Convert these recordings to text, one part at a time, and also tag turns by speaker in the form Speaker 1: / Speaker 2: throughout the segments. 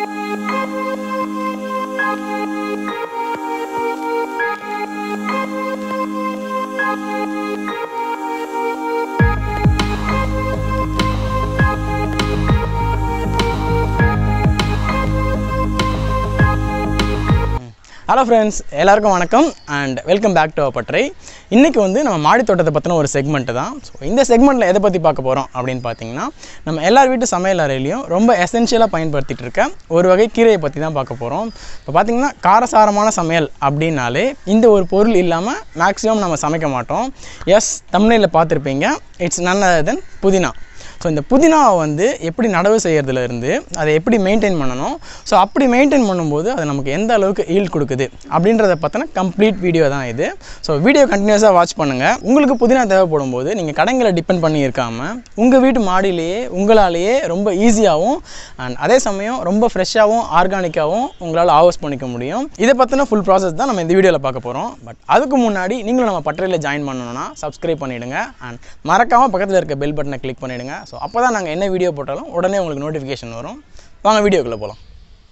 Speaker 1: hello friends எல்லாருக்கும் வணக்கம் and welcome back to பட்டறை இன்றைக்கி வந்து நம்ம மாடி தோட்டத்தை பற்றின ஒரு செக்மெண்ட் தான் ஸோ இந்த செக்மெண்ட்டில் எதை பற்றி பார்க்க போகிறோம் அப்படின்னு பார்த்தீங்கன்னா நம்ம எல்லார் வீட்டு சமையல் அறையிலையும் ரொம்ப எசென்ஷியலாக பயன்படுத்திட்டு இருக்க ஒரு வகை கீரையை பற்றி தான் பார்க்க போகிறோம் இப்போ பார்த்திங்கன்னா காரசாரமான சமையல் அப்படின்னாலே இந்த ஒரு பொருள் இல்லாமல் மேக்ஸிமம் நம்ம சமைக்க மாட்டோம் எஸ் தமிழில் பார்த்துருப்பீங்க இட்ஸ் none other than புதினா ஸோ இந்த புதினாவை வந்து எப்படி நடவு செய்கிறதுல இருந்து அதை எப்படி மெயின்டைன் பண்ணணும் ஸோ அப்படி மெயின்டைன் பண்ணும்போது அது நமக்கு எந்த அளவுக்கு ஈல்ட் கொடுக்குது அப்படின்றத பற்றின கம்ப்ளீட் வீடியோ தான் இது ஸோ வீடியோ கண்டினியூஸாக வாட்ச் பண்ணுங்கள் உங்களுக்கு புதினா தேவைப்படும் போது நீங்கள் கடைங்களை டிபெண்ட் பண்ணி இருக்காமல் உங்கள் வீட்டு மாடியிலேயே உங்களாலேயே ரொம்ப ஈஸியாகவும் அண்ட் அதே சமயம் ரொம்ப ஃப்ரெஷ்ஷாகவும் ஆர்கானிக்காகவும் உங்களால் ஆவஸ் பண்ணிக்க முடியும் இதை பற்றின ஃபுல் ப்ராசஸ் தான் நம்ம இந்த வீடியோவில் பார்க்க போகிறோம் பட் அதுக்கு முன்னாடி நீங்களும் நம்ம பட்டறையில் ஜாயின் பண்ணணும்னா சப்ஸ்கிரைப் பண்ணிவிடுங்க அண்ட் மறக்காமல் பக்கத்தில் இருக்க பெல் பட்டனை கிளிக் பண்ணிவிடுங்க ஸோ அப்போ தான் நாங்கள் என்ன வீடியோ போட்டாலும் உடனே உங்களுக்கு நோட்டிஃபிகேஷன் வரும் வாங்க வீடியோக்குள்ளே போகலாம்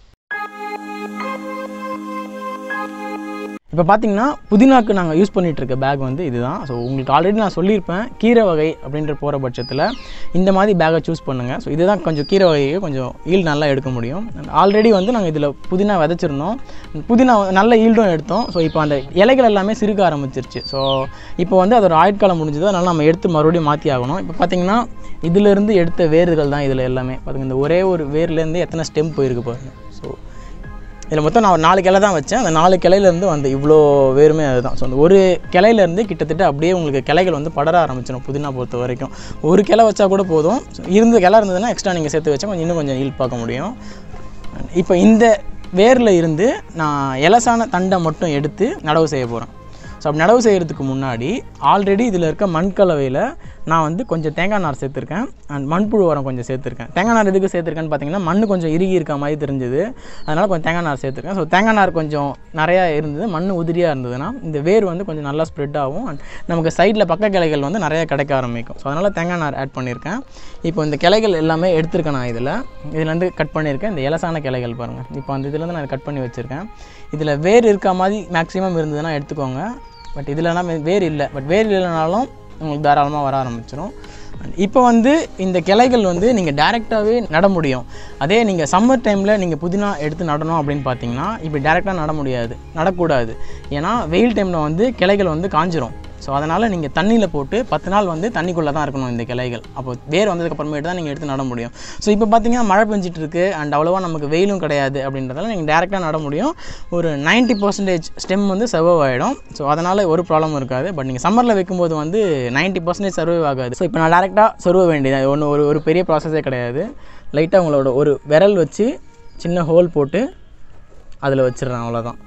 Speaker 1: இப்போ பார்த்தீங்கன்னா புதினாக்கு நாங்கள் யூஸ் பண்ணிகிட்டு இருக்க பேக் வந்து இதுதான் ஸோ உங்களுக்கு ஆல்ரெடி நான் சொல்லியிருப்பேன் கீரை வகை அப்படின்ற போகிற பட்சத்தில் இந்த மாதிரி பேக்கை சூஸ் பண்ணுங்கள் ஸோ இதுதான் கொஞ்சம் கீரை வகையை கொஞ்சம் ஈல்டு நல்லா எடுக்க முடியும் ஆல்ரெடி வந்து நாங்கள் இதில் புதினா விதைச்சிருந்தோம் புதினா நல்ல ஈல்டும் எடுத்தோம் ஸோ இப்போ அந்த இலைகள் எல்லாமே சிறுக்க ஆரம்பிச்சிருச்சு ஸோ இப்போ வந்து அதோட ஆயுட்காலம் முடிஞ்சது அதனால் நம்ம எடுத்து மறுபடியும் மாற்றி ஆகணும் இப்போ பார்த்தீங்கன்னா இதிலிருந்து எடுத்த வேர்கள் தான் இதில் எல்லாமே பாருங்க இந்த ஒரே ஒரு வேர்லேருந்து எத்தனை ஸ்டெம் போயிருக்கு பாருங்க ஸோ இதில் மொத்தம் நான் ஒரு நாலு கிளை தான் வச்சேன் அந்த நாலு கிளையிலேருந்து வந்து இவ்வளோ வேருமே அதுதான் ஸோ அந்த ஒரு கிளையிலேருந்து கிட்டத்தட்ட அப்படியே உங்களுக்கு கிளைகள் வந்து படர ஆரம்பிச்சிடும் புதினா பொறுத்த வரைக்கும் ஒரு கிளை வச்சா கூட போதும் So, இருந்த கிளை இருந்ததுன்னா எக்ஸ்ட்ரா நீங்கள் சேர்த்து வச்சா கொஞ்சம் இன்னும் கொஞ்சம் ஈல் பார்க்க முடியும் இப்போ இந்த வேரில் இருந்து நான் எலசான தண்டை மட்டும் எடுத்து நடவு செய்ய போகிறேன் ஸோ அப்படி நடவு செய்கிறதுக்கு முன்னாடி ஆல்ரெடி இதில் இருக்க மண் கலவையில் நான் வந்து கொஞ்சம் தேங்காய் நார் சேர்த்துருக்கேன் அண்ட் மண்புழு உரம் கொஞ்சம் சேர்த்துருக்கேன் தேங்காய் நார் எதுக்கு சேர்த்துருக்கேன்னு பார்த்தீங்கன்னா மண் கொஞ்சம் இறுகி இருக்க மாதிரி தெரிஞ்சுது அதனால் கொஞ்சம் தேங்காய் நார் சேர்த்துருக்கேன் ஸோ தேங்காய் நார் கொஞ்சம் நிறையா இருந்தது மண் உதிரியாக இருந்ததுன்னா இந்த வேர் வந்து கொஞ்சம் நல்லா ஸ்ப்ரெட் ஆகும் அண்ட் நமக்கு சைடில் பக்க கிளைகள் வந்து நிறையா கிடைக்க ஆரம்பிக்கும் ஸோ அதனால் தேங்காய் நார் ஆட் பண்ணியிருக்கேன் இப்போ இந்த கிளைகள் எல்லாமே எடுத்திருக்கேன் நான் இதில் இதுலேருந்து கட் பண்ணியிருக்கேன் இந்த இலசான கிளைகள் பாருங்கள் இப்போ அந்த இதுலேருந்து நான் கட் பண்ணி வச்சுருக்கேன் இதில் வேர் இருக்க மாதிரி மேக்ஸிமம் இருந்ததுன்னா எடுத்துக்கோங்க பட் இதில்னா வேர் இல்லை பட் வேர் இல்லைனாலும் உங்களுக்கு தாராளமாக வர ஆரம்பிச்சிடும் இப்போ வந்து இந்த கிளைகள் வந்து நீங்கள் டேரெக்டாகவே நட முடியும் அதே நீங்கள் சம்மர் டைமில் நீங்கள் புதினா எடுத்து நடணும் அப்படின்னு பார்த்தீங்கன்னா இப்போ டேரெக்டாக நட முடியாது நடக்கூடாது ஏன்னா வெயில் டைமில் வந்து கிளைகள் வந்து காஞ்சிரும் ஸோ அதனால் நீங்கள் தண்ணியில் போட்டு பத்து நாள் வந்து தண்ணிக்குள்ளே தான் இருக்கணும் இந்த கிளைகள் அப்போ வேர் வந்ததுக்கப்புறமேட்டு தான் நீங்கள் எடுத்து நட முடியும் ஸோ இப்போ பார்த்தீங்கன்னா மழை பெஞ்சிட்டு இருக்கு அண்ட் அவ்வளோவா நமக்கு வெயிலும் கிடையாது அப்படின்றதால நீங்கள் டேரெக்டாக நட முடியும் ஒரு 90% பர்சன்டேஜ் ஸ்டெம் வந்து சர்வ் ஆகிடும் ஸோ அதனால் ஒரு ப்ராப்ளம் இருக்காது பட் நீங்கள் சம்மரில் வைக்கும்போது வந்து 90% பர்சன்டேஜ் சர்வ் ஆகாது ஸோ இப்போ நான் டேரெக்டாக சொருவ வேண்டியது ஒன்று ஒரு ஒரு பெரிய ப்ராசஸே கிடையாது லைட்டாக உங்களோட ஒரு விரல் வச்சு சின்ன ஹோல் போட்டு அதில் வச்சிடுறேன் அவ்வளோதான்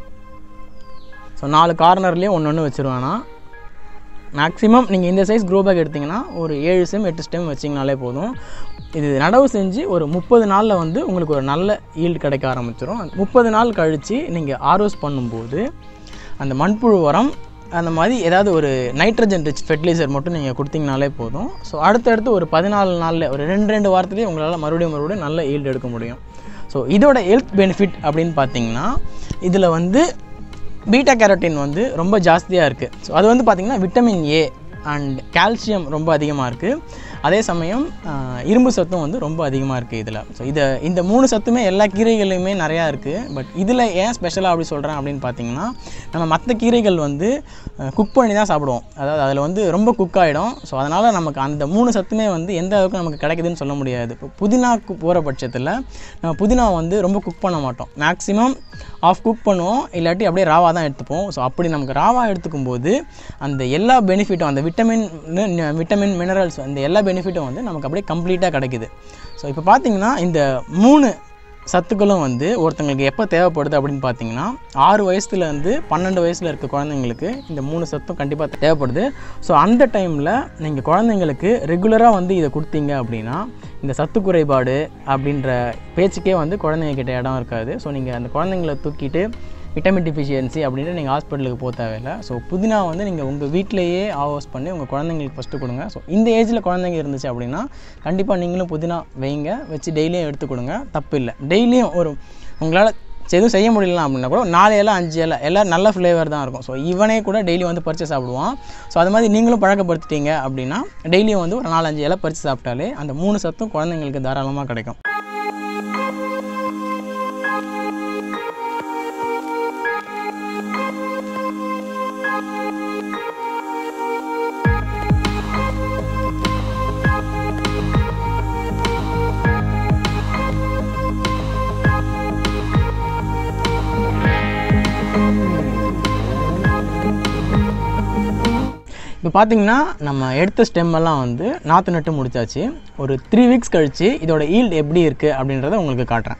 Speaker 1: ஸோ நாலு கார்னர்லேயும் ஒன்று ஒன்று வச்சுருவேன்னா மேக்ஸிமம் நீங்கள் இந்த சைஸ் க்ரோ பேக் எடுத்திங்கன்னா ஒரு ஏழு ஸ்டெம் எட்டு ஸ்டெம் வச்சிங்கனாலே போதும் இது நடவு செஞ்சு ஒரு முப்பது நாளில் வந்து உங்களுக்கு ஒரு நல்ல ஈல்டு கிடைக்க ஆரம்பிச்சிடும் முப்பது நாள் கழித்து நீங்கள் ஆர்ஓஸ் பண்ணும்போது அந்த மண்புழு உரம் அந்த மாதிரி ஏதாவது ஒரு நைட்ரஜன் ரிச் ஃபெர்டிலைசர் மட்டும் நீங்கள் கொடுத்தீங்கனாலே போதும் ஸோ அடுத்தடுத்து ஒரு பதினாலு நாளில் ஒரு ரெண்டு ரெண்டு வாரத்துலேயே உங்களால் மறுபடியும் மறுபடியும் நல்ல ஈல்டு எடுக்க முடியும் ஸோ இதோட ஹெல்த் பெனிஃபிட் அப்படின்னு பார்த்தீங்கன்னா இதில் வந்து பீட்டா கேரோட்டின் வந்து ரொம்ப ஜாஸ்தியாக இருக்குது ஸோ அது வந்து பார்த்திங்கன்னா விட்டமின் ஏ அண்ட் கால்சியம் ரொம்ப அதிகமாக இருக்குது அதே சமயம் ஆஹ், இரும்பு சத்தும் வந்து ரொம்ப அதிகமாக இருக்குது இதில் ஸோ இதை இந்த மூணு சத்துமே எல்லா கீரைகளையுமே நிறையா இருக்குது பட் இதில் ஏன் ஸ்பெஷலாக அப்படி சொல்கிறேன் அப்படின்னு பார்த்தீங்கன்னா நம்ம மற்ற கீரைகள் வந்து குக் பண்ணி தான் சாப்பிடுவோம் அதாவது அதில் வந்து ரொம்ப குக் ஆகிடும் ஸோ அதனால் நமக்கு அந்த மூணு சத்துமே வந்து எந்த அளவுக்கு நமக்கு கிடைக்குதுன்னு சொல்ல முடியாது இப்போ புதினாக்கு போகிற பட்சத்தில் நம்ம புதினா வந்து ரொம்ப குக் பண்ண மாட்டோம் மேக்ஸிமம் ஆஃப் குக் பண்ணுவோம் இல்லாட்டி அப்படியே ராவாக தான் எடுத்துப்போம் ஸோ அப்படி நமக்கு ராவாக எடுத்துக்கும் போது அந்த எல்லா பெனிஃபிட்டும் அந்த விட்டமின் விட்டமின் மினரல்ஸ் அந்த எல்லா பெனிஃபிட்டும் வந்து நமக்கு அப்படியே கம்ப்ளீட்டாக கிடைக்குது ஸோ இப்போ பார்த்தீங்கன்னா இந்த மூணு சத்துக்களும் வந்து ஒருத்தங்களுக்கு எப்போ தேவைப்படுது அப்படின்னு பார்த்தீங்கன்னா ஆறு வயசுலேருந்து பன்னெண்டு வயசில் இருக்க குழந்தைங்களுக்கு இந்த மூணு சத்தும் கண்டிப்பாக தேவைப்படுது ஸோ அந்த டைமில் நீங்கள் குழந்தைங்களுக்கு ரெகுலராக வந்து இதை கொடுத்தீங்க அப்படின்னா இந்த சத்து குறைபாடு அப்படின்ற பேச்சுக்கே வந்து குழந்தைங்க கிட்ட இடம் இருக்காது ஸோ நீங்கள் அந்த குழந்தைங்கள தூக்கிட்டு விட்டமின் டிஃபிஷியன்சி அப்படின்ட்டு நீங்கள் ஹாஸ்பிட்டலுக்கு போக தேவையில்லை ஸோ புதினா வந்து நீங்கள் உங்கள் வீட்டிலேயே ஆவோஸ் பண்ணி உங்கள் குழந்தைங்களுக்கு ஃபஸ்ட்டு கொடுங்க ஸோ இந்த ஏஜில் குழந்தைங்க இருந்துச்சு அப்படின்னா கண்டிப்பாக நீங்களும் புதினா வைங்க வச்சு டெய்லியும் எடுத்து கொடுங்க தப்பு இல்லை டெய்லியும் ஒரு உங்களால் எதுவும் செய்ய முடியல அப்படின்னா கூட ஒரு நாலு இலை அஞ்சு இலை எல்லாம் நல்ல ஃப்ளேவர் தான் இருக்கும் ஸோ இவனே கூட டெய்லி வந்து பறித்து சாப்பிடுவான் ஸோ அது மாதிரி நீங்களும் பழக்கப்படுத்திட்டீங்க அப்படின்னா டெய்லியும் வந்து ஒரு நாலஞ்சு இலை பறித்து சாப்பிட்டாலே அந்த மூணு சத்தும் குழந்தைங்களுக்கு தாராளமாக கிடைக்கும் இப்போ பார்த்தீங்கன்னா நம்ம எடுத்த ஸ்டெம் எல்லாம் வந்து நாற்று நட்டு முடிச்சாச்சு ஒரு த்ரீ வீக்ஸ் கழித்து இதோட ஈல்டு எப்படி இருக்குது அப்படின்றத உங்களுக்கு காட்டுறேன்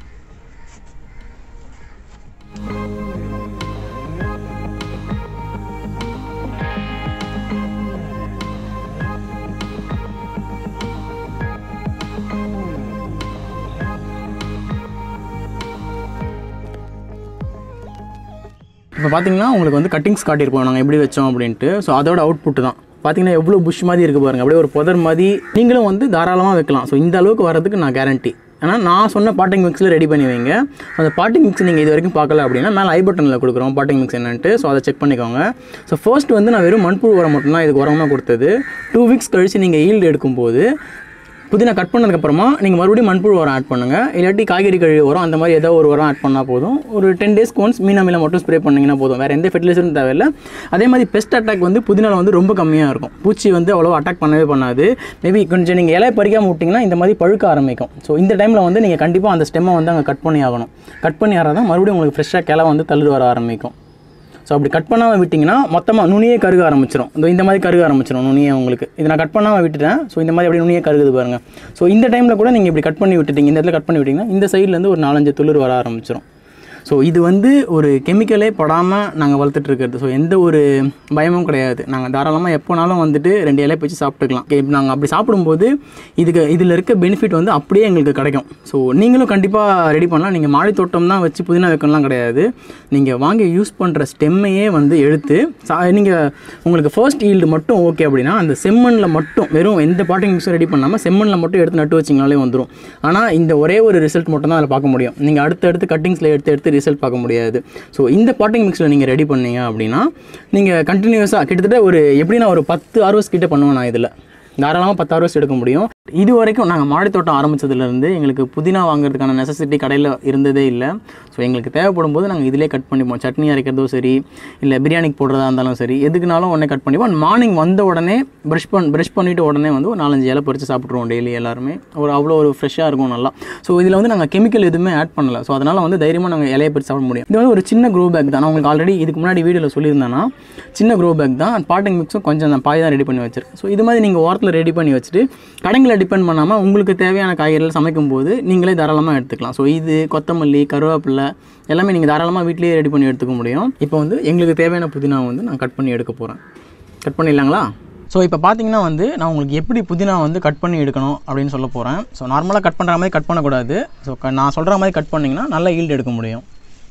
Speaker 1: இப்போ பார்த்தீங்கன்னா உங்களுக்கு வந்து கட்டிங்ஸ் காட்டியிருப்போம் நாங்கள் எப்படி வச்சோம் அப்படின்ட்டு ஸோ அதோட அவுட்புட் தான் பார்த்தீங்கன்னா எவ்வளோ புஷ் மாதிரி இருக்குது பாருங்கள் அப்படியே ஒரு புதர் மாதிரி நீங்களும் வந்து தாராளமாக வைக்கலாம் ஸோ இந்த அளவுக்கு வரதுக்கு நான் கேரண்டி ஆனால் நான் சொன்ன பாட்டிங் மிக்ஸில் ரெடி பண்ணி வைங்க அந்த பாட்டிங் மிக்ஸ் நீங்கள் இது வரைக்கும் பார்க்கல அப்படின்னா மேலே ஐ பட்டனில் கொடுக்குறோம் பாட்டிங் மிக்ஸ் என்னன்ட்டு ஸோ அதை செக் பண்ணிக்கோங்க ஸோ ஃபர்ஸ்ட் வந்து நான் வெறும் மண்புழு உரம் மட்டும்தான் இதுக்கு உரமாக கொடுத்தது டூ வீக்ஸ் கழித்து நீங்கள் ஈல்டு எடுக்கும்போது புதினா கட் பண்ணதுக்கப்புறமா நீங்கள் மறுபடியும் மண்புழு உரம் ஆட் பண்ணுங்கள் இல்லாட்டி காய்கறி கழிவு உரம் அந்த மாதிரி ஏதோ ஒரு உரம் ஆட் பண்ணால் போதும் ஒரு டென் டேஸ்க்கு ஒன்ஸ் மீனா மீனை மட்டும் ஸ்ப்ரே பண்ணிங்கன்னா போதும் வேறு எந்த ஃபெர்டிலைசரும் தேவையில்லை அதே மாதிரி பெஸ்ட் அட்டாக் வந்து புதினால வந்து ரொம்ப கம்மியாக இருக்கும் பூச்சி வந்து அவ்வளோ அட்டாக் பண்ணவே பண்ணாது மேபி கொஞ்சம் நீங்கள் இலையை பறிக்காமல் விட்டிங்கன்னா இந்த மாதிரி பழுக்க ஆரம்பிக்கும் ஸோ இந்த டைமில் வந்து நீங்கள் கண்டிப்பாக அந்த ஸ்டெம்மை வந்து அங்கே கட் பண்ணி ஆகணும் கட் பண்ணி ஆறாதான் மறுபடியும் உங்களுக்கு ஃப்ரெஷ்ஷாக கிளை வந்து தள்ளுடு வர ஆரம்பிக்கும் ஸோ அப்படி கட் பண்ணாமல் விட்டிங்கன்னா மொத்தமாக நுனியே கருக ஆரம்பிச்சிடும் இந்த இந்த மாதிரி கருக ஆரம்பிச்சிடும் நுனியே உங்களுக்கு இது நான் கட் பண்ணாமல் விட்டுட்டேன் ஸோ இந்த மாதிரி அப்படியே நுனியே கருகுது பாருங்கள் ஸோ இந்த டைமில் கூட நீங்கள் இப்படி கட் பண்ணி விட்டுட்டீங்க இந்த இடத்துல கட் பண்ணி விட்டிங்கன்னா இந்த சைட்லேருந்து ஒரு நாலஞ்சு துளிர் வர ஆரம்பிச்சிடும் ஸோ இது வந்து ஒரு கெமிக்கலே படாமல் நாங்கள் வளர்த்துட்டு இருக்கிறது ஸோ எந்த ஒரு பயமும் கிடையாது நாங்கள் தாராளமாக எப்போனாலும் வந்துட்டு ரெண்டு இலையை வச்சு சாப்பிட்டுக்கலாம் இப்போ நாங்கள் அப்படி சாப்பிடும்போது இதுக்கு இதில் இருக்க பெனிஃபிட் வந்து அப்படியே எங்களுக்கு கிடைக்கும் ஸோ நீங்களும் கண்டிப்பாக ரெடி பண்ணலாம் நீங்கள் மாடி தோட்டம் தான் வச்சு புதினா வைக்கணும்லாம் கிடையாது நீங்கள் வாங்கி யூஸ் பண்ணுற ஸ்டெம்மையே வந்து எடுத்து நீங்கள் உங்களுக்கு ஃபர்ஸ்ட் ஈல்டு மட்டும் ஓகே அப்படின்னா அந்த செம்மண்ணில் மட்டும் வெறும் எந்த பாட்டிங் மிக்ஸும் ரெடி பண்ணாமல் செம்மண்ணில் மட்டும் எடுத்து நட்டு வச்சிங்கனாலே வந்துடும் ஆனால் இந்த ஒரே ஒரு ரிசல்ட் மட்டும் தான் அதில் பார்க்க முடியும் நீங்கள் அடுத்து அடுத்து கட்டிங்ஸில் எடுத்து எடுத்து ரிசல்ட் பார்க்க முடியாது ஸோ இந்த பாட்டிங் மிக்ஸில் நீங்கள் ரெடி பண்ணீங்க அப்படின்னா நீங்கள் கண்டினியூஸாக கிட்டத்தட்ட ஒரு எப்படின்னா ஒரு பத்து ஆர்வஸ் கிட்ட பண்ணுவேன் நான் இதில் தாராளமாக பத்து ஆர்வஸ் எடுக்க முடியும் இது வரைக்கும் நாங்கள் மாடி தோட்டம் ஆரம்பித்ததுலேருந்து எங்களுக்கு புதினா வாங்குறதுக்கான நெசசிட்டி கடையில் இருந்ததே இல்லை ஸோ எங்களுக்கு தேவைப்படும் போது நாங்கள் இதிலே கட் பண்ணிப்போம் சட்னி அரைக்கிறதோ சரி இல்லை பிரியாணிக்கு போடுறதா இருந்தாலும் சரி எதுக்குனாலும் உடனே கட் பண்ணிப்போம் மார்னிங் வந்த உடனே ப்ரஷ் பண் ப்ரஷ் பண்ணிவிட்டு உடனே வந்து ஒரு நாலஞ்சு இலை பறித்து சாப்பிட்ருவோம் டெய்லி எல்லாருமே ஒரு அவ்வளோ ஒரு ஃப்ரெஷ்ஷாக இருக்கும் நல்லா ஸோ இதில் வந்து நாங்கள் கெமிக்கல் எதுவுமே ஆட் பண்ணல ஸோ அதனால் வந்து தைரியமாக நாங்கள் இலையை பறித்து சாப்பிட முடியும் இது வந்து ஒரு சின்ன க்ரோ பேக் தான் நான் உங்களுக்கு ஆல்ரெடி இதுக்கு முன்னாடி வீடியோவில் சொல்லியிருந்தேன்னா சின்ன க்ரோ பேக் தான் பாட்டிங் மிக்ஸும் கொஞ்சம் நான் பாய் தான் ரெடி பண்ணி வச்சிருக்கேன் ஸோ இது மாதிரி நீங்கள் ஓரத்தில் ரெடி பண்ணி வச்சுட்டு கடைங்களை டிபெண்ட் பண்ணாமல் உங்களுக்கு தேவையான காய்கறிகள் சமைக்கும் போது நீங்களே தாராளமாக எடுத்துக்கலாம் ஸோ இது கொத்தமல்லி கருவேப்பிலை எல்லாமே நீங்கள் தாராளமாக வீட்டிலேயே ரெடி பண்ணி எடுத்துக்க முடியும் இப்போ வந்து எங்களுக்கு தேவையான புதினா வந்து நான் கட் பண்ணி எடுக்க போகிறேன் கட் பண்ணிடலாங்களா ஸோ இப்போ பார்த்தீங்கன்னா வந்து நான் உங்களுக்கு எப்படி புதினா வந்து கட் பண்ணி எடுக்கணும் அப்படின்னு சொல்ல போகிறேன் ஸோ நார்மலாக கட் பண்ணுற மாதிரி கட் பண்ணக்கூடாது ஸோ நான் சொல்கிற மாதிரி கட் பண்ணிங்கன்னா நல்லா ஈல்டு எடுக்க முடியும்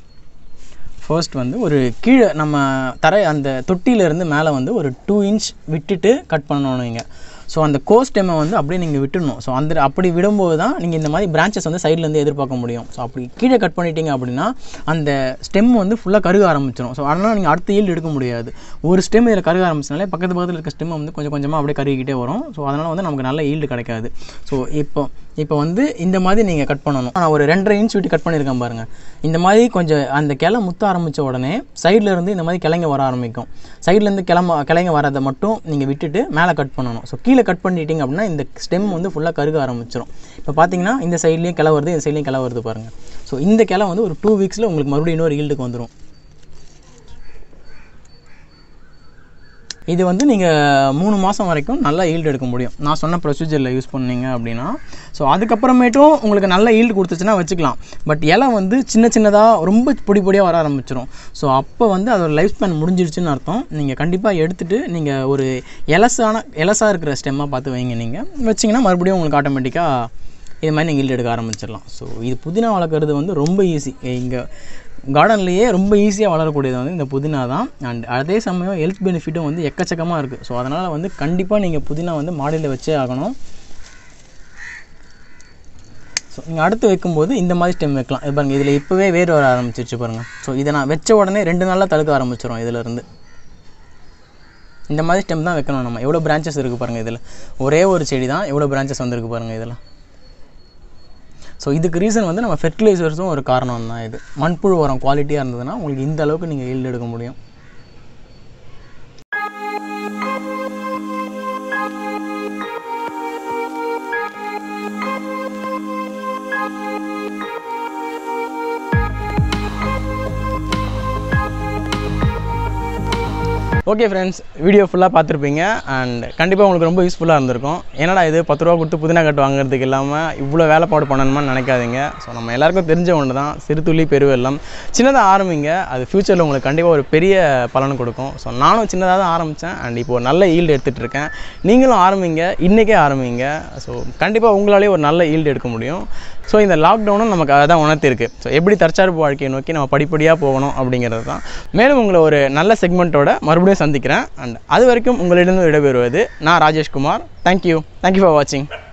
Speaker 1: ஃபர்ஸ்ட் வந்து ஒரு கீழே நம்ம தரை அந்த தொட்டியிலேருந்து மேலே வந்து ஒரு டூ இன்ச் விட்டுட்டு கட் பண்ணணும் நீங்கள் ஸோ அந்த கோ ஸ்டெம்மை வந்து அப்படியே நீங்கள் விட்டுடணும் ஸோ அந்த அப்படி விடும்போது தான் நீங்கள் இந்த மாதிரி பிரான்ச்சஸ் வந்து சைட்லேருந்து எதிர்பார்க்க முடியும் ஸோ அப்படி கீழே கட் பண்ணிட்டீங்க அப்படின்னா அந்த ஸ்டெம் வந்து ஃபுல்லாக கருக ஆரம்பிச்சிடும் ஸோ அதனால் நீங்கள் அடுத்த ஈல்டு எடுக்க முடியாது ஒரு ஸ்டெம் இதில் கருக ஆரம்பிச்சனாலே பக்கத்து பக்கத்தில் இருக்க ஸ்டெம் வந்து கொஞ்சம் கொஞ்சமாக அப்படியே கருகிக்கிட்டே வரும் ஸோ அதனால் வந்து நமக்கு நல்ல ஈல்டு கிடைக்காது ஸோ இப்போ இப்போ வந்து இந்த மாதிரி நீங்கள் கட் பண்ணணும் நான் ஒரு ரெண்டரை இன்ச் விட்டு கட் பண்ணியிருக்கேன் பாருங்கள் இந்த மாதிரி கொஞ்சம் அந்த கிளை முத்த ஆரம்பித்த உடனே சைடில் இருந்து இந்த மாதிரி கிளைங்க வர ஆரம்பிக்கும் சைட்லேருந்து கிளம்ப கிளைங்க வரதை மட்டும் நீங்கள் விட்டுட்டு மேலே கட் பண்ணணும் ஸோ கீழே கட் பண்ணிட்டீங்க அப்படின்னா இந்த ஸ்டெம் வந்து ஃபுல்லாக கருக ஆரம்பிச்சிடும் இப்போ பார்த்தீங்கன்னா இந்த சைட்லேயும் கிளை வருது இந்த சைட்லேயும் கிளை வருது பாருங்கள் ஸோ இந்த கிளை வந்து ஒரு டூ வீக்ஸில் உங்களுக்கு மறுபடியும் இன்னொரு ஈல்டுக்கு வந்துடும் இது வந்து நீங்கள் மூணு மாதம் வரைக்கும் நல்லா ஈல்டு எடுக்க முடியும் நான் சொன்ன ப்ரொசீஜரில் யூஸ் பண்ணீங்க அப்படின்னா ஸோ அதுக்கப்புறமேட்டும் உங்களுக்கு நல்ல ஈல்டு கொடுத்துச்சுன்னா வச்சுக்கலாம் பட் இலை வந்து சின்ன சின்னதாக ரொம்ப பொடி பொடியாக வர ஆரம்பிச்சிடும் ஸோ அப்போ வந்து அதோட லைஃப் ஸ்பேன் முடிஞ்சிருச்சுன்னு அர்த்தம் நீங்கள் கண்டிப்பாக எடுத்துகிட்டு நீங்கள் ஒரு எலசான எலசாக இருக்கிற ஸ்டெம்மாக பார்த்து வைங்க நீங்கள் வச்சிங்கன்னா மறுபடியும் உங்களுக்கு ஆட்டோமேட்டிக்காக இது மாதிரி நீங்கள் ஈல்டு எடுக்க ஆரம்பிச்சிடலாம் ஸோ இது புதினா வளர்க்குறது வந்து ரொம்ப ஈஸி இங்கே கார்டன்லேயே ரொம்ப ஈஸியாக வளரக்கூடியது வந்து இந்த புதினா தான் அண்ட் அதே சமயம் ஹெல்த் பெனிஃபிட்டும் வந்து எக்கச்சக்கமாக இருக்குது ஸோ அதனால் வந்து கண்டிப்பாக நீங்கள் புதினா வந்து மாடியில் வச்சே ஆகணும் ஸோ நீங்கள் அடுத்து வைக்கும்போது இந்த மாதிரி ஸ்டெம் வைக்கலாம் இது பாருங்கள் இதில் இப்போவே வேர் வர ஆரம்பிச்சிருச்சு பாருங்கள் ஸோ இதை நான் வச்ச உடனே ரெண்டு நாளில் தடுக்க ஆரம்பிச்சிடும் இதிலேருந்து இந்த மாதிரி ஸ்டெம் தான் வைக்கணும் நம்ம எவ்வளோ பிரான்ச்சஸ் இருக்குது பாருங்கள் இதில் ஒரே ஒரு செடி தான் எவ்வளோ பிரான்ச்சஸ் வந்திருக்கு பாருங்கள் இதில் ஸோ இதுக்கு ரீசன் வந்து நம்ம ஃபெர்டிலைசர்ஸும் ஒரு காரணம் தான் இது மண்புழு உரம் குவாலிட்டியாக இருந்ததுன்னா உங்களுக்கு இந்த அளவுக்கு நீங்கள் ஈல்டு எடுக்க முடியும் ஓகே ஃப்ரெண்ட்ஸ் வீடியோ ஃபுல்லாக பார்த்துருப்பீங்க அண்ட் கண்டிப்பாக உங்களுக்கு ரொம்ப யூஸ்ஃபுல்லாக இருந்திருக்கும் என்னடா இது பத்து ரூபா கொடுத்து புதினா கட்டு வாங்குறதுக்கு இல்லாமல் இவ்வளோ வேலைப்பாடு பண்ணணுமான்னு நினைக்காதீங்க ஸோ நம்ம எல்லாருக்கும் தெரிஞ்ச ஒன்று தான் சிறுதுளி பெருவெல்லம் சின்னதாக ஆரம்பிங்க அது ஃப்யூச்சரில் உங்களுக்கு கண்டிப்பாக ஒரு பெரிய பலன் கொடுக்கும் ஸோ நானும் சின்னதாக தான் ஆரம்பித்தேன் அண்ட் இப்போ ஒரு நல்ல ஈல்டு எடுத்துகிட்டு இருக்கேன் நீங்களும் ஆரம்பிங்க இன்றைக்கே ஆரம்பிங்க ஸோ கண்டிப்பாக உங்களாலே ஒரு நல்ல ஈல்டு எடுக்க முடியும் ஸோ இந்த லாக்டவுனும் நமக்கு அதை தான் உணர்த்திருக்கு ஸோ எப்படி தற்சார்பு வாழ்க்கையை நோக்கி நம்ம படிப்படியாக போகணும் அப்படிங்கிறது தான் மேலும் உங்களை ஒரு நல்ல செக்மெண்ட்டோட மறுபடியும் சந்திக்கிறேன் அண்ட் அது வரைக்கும் உங்களிடம் விடைபெறுவது நான் ராஜேஷ்குமார் தேங்க்யூ தேங்க்யூ ஃபார் வாட்சிங்